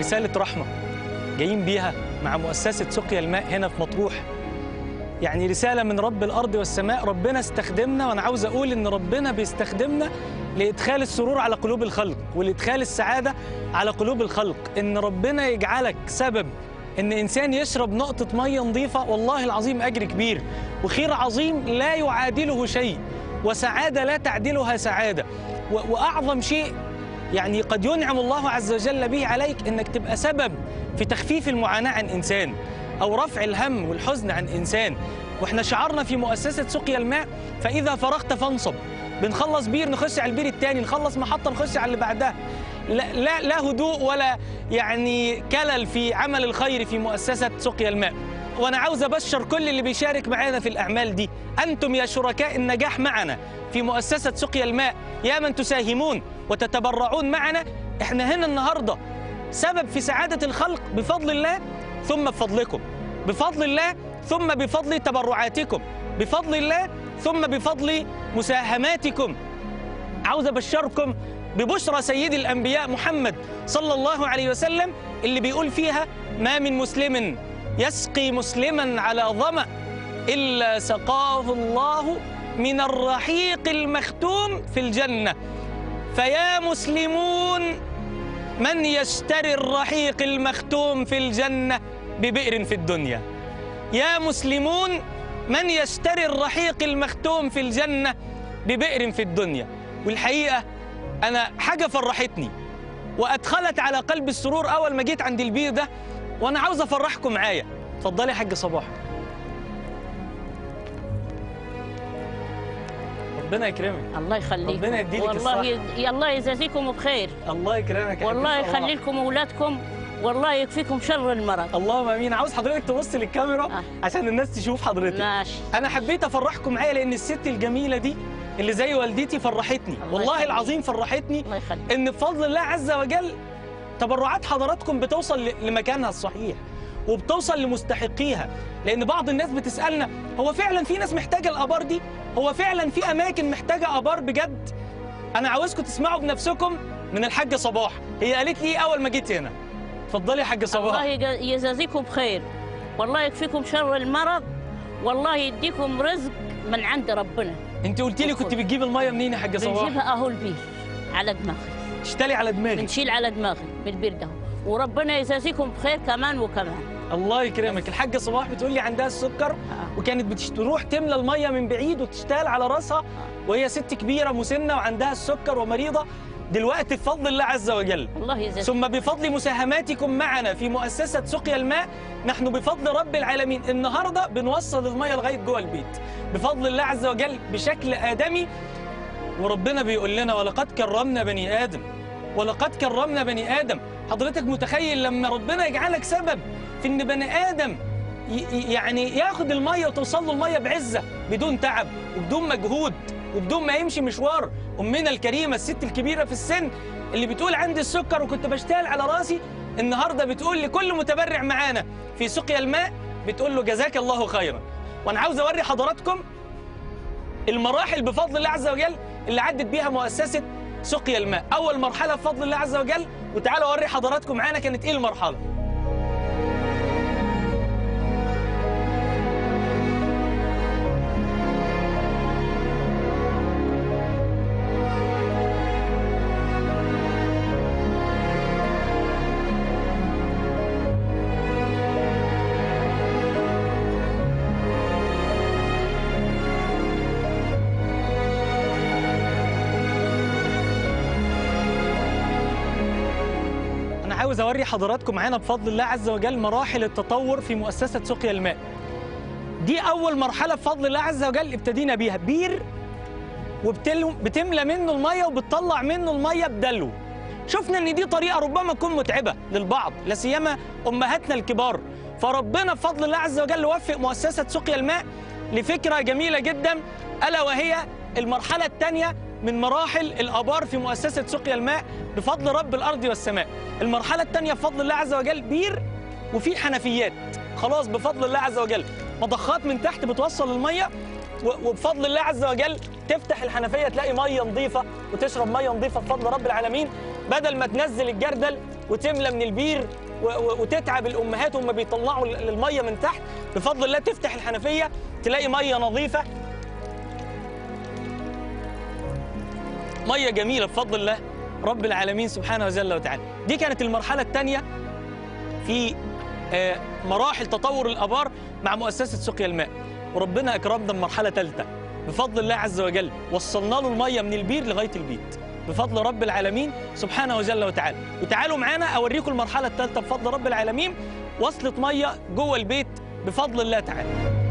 رسالة رحمة جايين بيها مع مؤسسة سقيا الماء هنا في مطروح يعني رسالة من رب الأرض والسماء ربنا استخدمنا وأنا عاوز أقول إن ربنا بيستخدمنا لإدخال السرور على قلوب الخلق ولإدخال السعادة على قلوب الخلق إن ربنا يجعلك سبب إن إنسان يشرب نقطة مية نظيفة والله العظيم أجر كبير وخير عظيم لا يعادله شيء وسعادة لا تعدلها سعادة و- وأعظم شيء يعني قد ينعم الله عز وجل به عليك انك تبقى سبب في تخفيف المعاناه عن انسان او رفع الهم والحزن عن انسان واحنا شعارنا في مؤسسه سقيا الماء فاذا فرغت فانصب بنخلص بير نخش على البير الثاني نخلص محطه نخش على اللي بعدها لا, لا, لا هدوء ولا يعني كلل في عمل الخير في مؤسسه سقيا الماء وانا عاوز ابشر كل اللي بيشارك معانا في الاعمال دي انتم يا شركاء النجاح معنا في مؤسسه سقيا الماء يا من تساهمون وتتبرعون معنا احنا هنا النهارده سبب في سعاده الخلق بفضل الله ثم بفضلكم بفضل الله ثم بفضل تبرعاتكم بفضل الله ثم بفضل مساهماتكم عاوز ابشركم ببشرى سيد الانبياء محمد صلى الله عليه وسلم اللي بيقول فيها ما من مسلم يسقي مسلما على ظمأ الا سقاه الله من الرحيق المختوم في الجنه فيا مسلمون من يشتري الرحيق المختوم في الجنه ببئر في الدنيا يا مسلمون من يشتري الرحيق المختوم في الجنه ببئر في الدنيا والحقيقه انا حاجه فرحتني وادخلت على قلب السرور اول ما جيت عند البير ده وانا عاوز افرحكم معايا اتفضلي يا حاج صباح ربنا يكرمك الله يخليكم ربنا يديلك والله الصحة. ي... الله يجازيكم بخير الله يكرمك يا والله حاج صباح. يخلي لكم اولادكم والله يكفيكم شر المرض اللهم امين عاوز حضرتك تبص للكاميرا آه. عشان الناس تشوف حضرتك ماشي انا حبيت افرحكم معايا لان الست الجميله دي اللي زي والدتي فرحتني الله والله يخليك. العظيم فرحتني الله يخليك ان بفضل الله عز وجل تبرعات حضراتكم بتوصل ل- لمكانها الصحيح وبتوصل لمستحقيها لان بعض الناس بتسالنا هو فعلا في ناس محتاجه الابار دي هو فعلا في اماكن محتاجه ابار بجد انا عاوزكم تسمعوا بنفسكم من الحاجه صباح هي قالت لي إيه اول ما جيت هنا اتفضلي يا حاجه الله صباح يج- يجازيكم بخير والله يكفيكم شر المرض والله يديكم رزق من عند ربنا انت قلت لي كنت بتجيب الميه منين يا حاجه صباح بنجيبها اهو البير على دماغي تشتري على دماغي بنشيل على دماغي من البير ده وربنا يجازيكم بخير كمان وكمان الله يكرمك الحاجه صباح بتقول لي عندها السكر آه. وكانت بتروح تملى الميه من بعيد وتشتغل على راسها وهي ست كبيره مسنه وعندها السكر ومريضه دلوقتي بفضل الله عز وجل الله يجازيكم ثم بفضل مساهماتكم معنا في مؤسسة سقيا الماء نحن بفضل رب العالمين النهاردة بنوصل المية لغاية جوه البيت بفضل الله عز وجل بشكل آدمي وربنا بيقول لنا ولقد كرمنا بني آدم ولقد كرمنا بني آدم حضرتك متخيل لما ربنا يجعلك سبب في إن بني آدم ي- ي- يعني ياخد المية وتوصل له المية بعزة بدون تعب وبدون مجهود وبدون ما يمشي مشوار أمنا الكريمة الست الكبيرة في السن اللي بتقول عندي السكر وكنت بشتغل على راسي النهارده بتقول لكل متبرع معانا في سقيا الماء بتقول له جزاك الله خيرا وانا عاوز اوري حضراتكم المراحل بفضل الله عز وجل اللي عدت بيها مؤسسه سقيا الماء اول مرحله بفضل الله عز وجل وتعالوا اوري حضراتكم معانا كانت ايه المرحله انا عاوز اوري حضراتكم معانا بفضل الله عز وجل مراحل التطور في مؤسسه سقيا الماء دي اول مرحله بفضل الله عز وجل ابتدينا بيها بير وبتملى منه الميه وبتطلع منه الميه بدلو شفنا ان دي طريقه ربما تكون متعبه للبعض لا سيما امهاتنا الكبار فربنا بفضل الله عز وجل وفق مؤسسه سقيا الماء لفكره جميله جدا الا وهي المرحله الثانيه من مراحل الابار في مؤسسه سقيا الماء بفضل رب الارض والسماء المرحله الثانيه بفضل الله عز وجل بير وفي حنفيات خلاص بفضل الله عز وجل مضخات من تحت بتوصل الميه و- وبفضل الله عز وجل تفتح الحنفيه تلاقي ميه نظيفه وتشرب ميه نظيفه بفضل رب العالمين بدل ما تنزل الجردل وتملى من البير و- و- وتتعب الامهات وهم بيطلعوا ال- الميه من تحت بفضل الله تفتح الحنفيه تلاقي ميه نظيفه ميه جميله بفضل الله رب العالمين سبحانه وجل وتعالى دي كانت المرحله الثانيه في آه، مراحل تطور الابار مع مؤسسه سقيا الماء وربنا اكرمنا بمرحله ثالثه بفضل الله عز وجل وصلنا له الميه من البير لغايه البيت بفضل رب العالمين سبحانه وجل وتعالى وتعالوا معانا اوريكم المرحله الثالثه بفضل رب العالمين وصلت ميه جوه البيت بفضل الله تعالى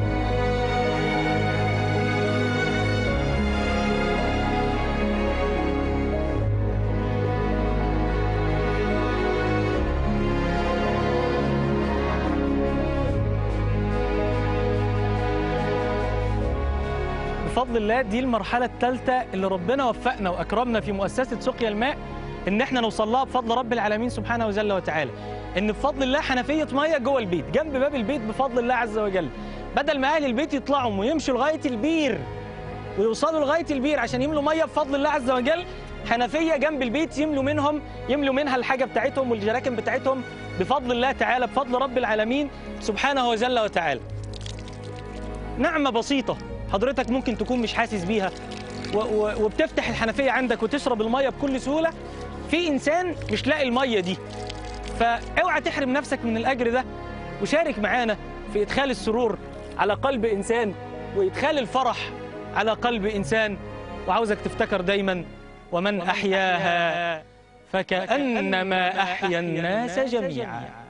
بفضل الله دي المرحلة الثالثة اللي ربنا وفقنا وأكرمنا في مؤسسة سقيا الماء إن إحنا نوصل لها بفضل رب العالمين سبحانه وجل وتعالى إن بفضل الله حنفية مية جوه البيت جنب باب البيت بفضل الله عز وجل بدل ما أهل البيت يطلعوا ويمشوا لغاية البير ويوصلوا لغاية البير عشان يملوا مية بفضل الله عز وجل حنفية جنب البيت يملوا منهم يملوا منها الحاجة بتاعتهم والجراكن بتاعتهم بفضل الله تعالى بفضل رب العالمين سبحانه وجل وتعالى نعمة بسيطة حضرتك ممكن تكون مش حاسس بيها و- و- وبتفتح الحنفية عندك وتشرب المية بكل سهولة في إنسان مش لاقي المية دي فاوعى تحرم نفسك من الأجر ده وشارك معانا في إدخال السرور على قلب إنسان وإدخال الفرح على قلب إنسان وعاوزك تفتكر دايما ومن أحياها فكأنما أحيا الناس جميعا